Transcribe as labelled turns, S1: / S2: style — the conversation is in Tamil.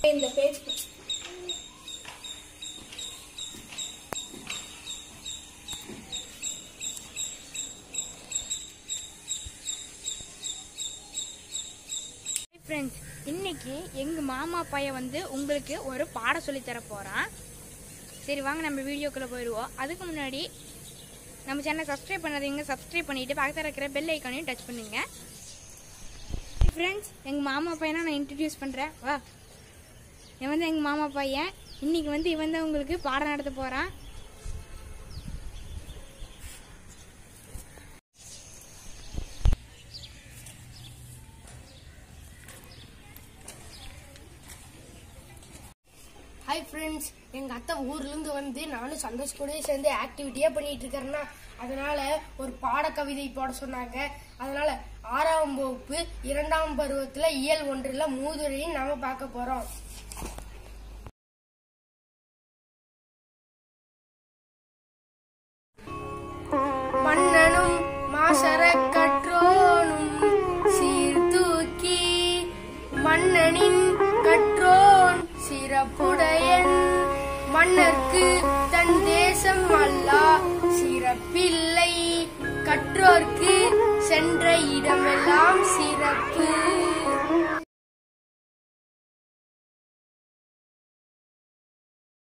S1: இந்த பேஜ்
S2: ஃப்ரெண்ட்ஸ் இன்னைக்கு எங்க மாமா பையன் வந்து உங்களுக்கு ஒரு பாடம் சொல்லி தர போறான் சரி வாங்க நம்ம வீடியோக்குள்ள போயிடுவோம் அதுக்கு முன்னாடி நம்ம சேனல் சப்ஸ்கிரைப் பண்ணாதீங்க சப்ஸ்கிரைப் பண்ணிட்டு பக்கத்தில் இருக்கிற பெல் ஐக்கானையும் டச் பண்ணுங்க ஃப்ரெண்ட்ஸ் எங்க மாமா பையனை நான் இன்ட்ரடியூஸ் பண்றேன் வா இவன் வந்து எங்க மாமா பையன் இன்னைக்கு வந்து இவன் தான் உங்களுக்கு பாடம் நடத்த போறான்
S1: ஹாய் ஃப்ரெண்ட்ஸ் எங்க அத்தை ஊர்ல இருந்து வந்து நானும் சந்தோஷ் கூட சேர்ந்து ஆக்டிவிட்டியா பண்ணிட்டு இருக்கேன்னா அதனால ஒரு பாட கவிதை போட சொன்னாங்க அதனால ஆறாம் வகுப்பு இரண்டாம் பருவத்துல இயல் ஒன்றுல மூதுரையும் நாம பார்க்க போறோம் மன்னனும் மாசர கற்றோனும் சீர்தூக்கி மன்னனின் கற்றோன் சிறப்புடையன் மன்னர்க்கு தன் தேசம் அல்லா சிறப்பில்லை கற்றோர்க்கு சென்ற இடமெல்லாம் சிறப்பு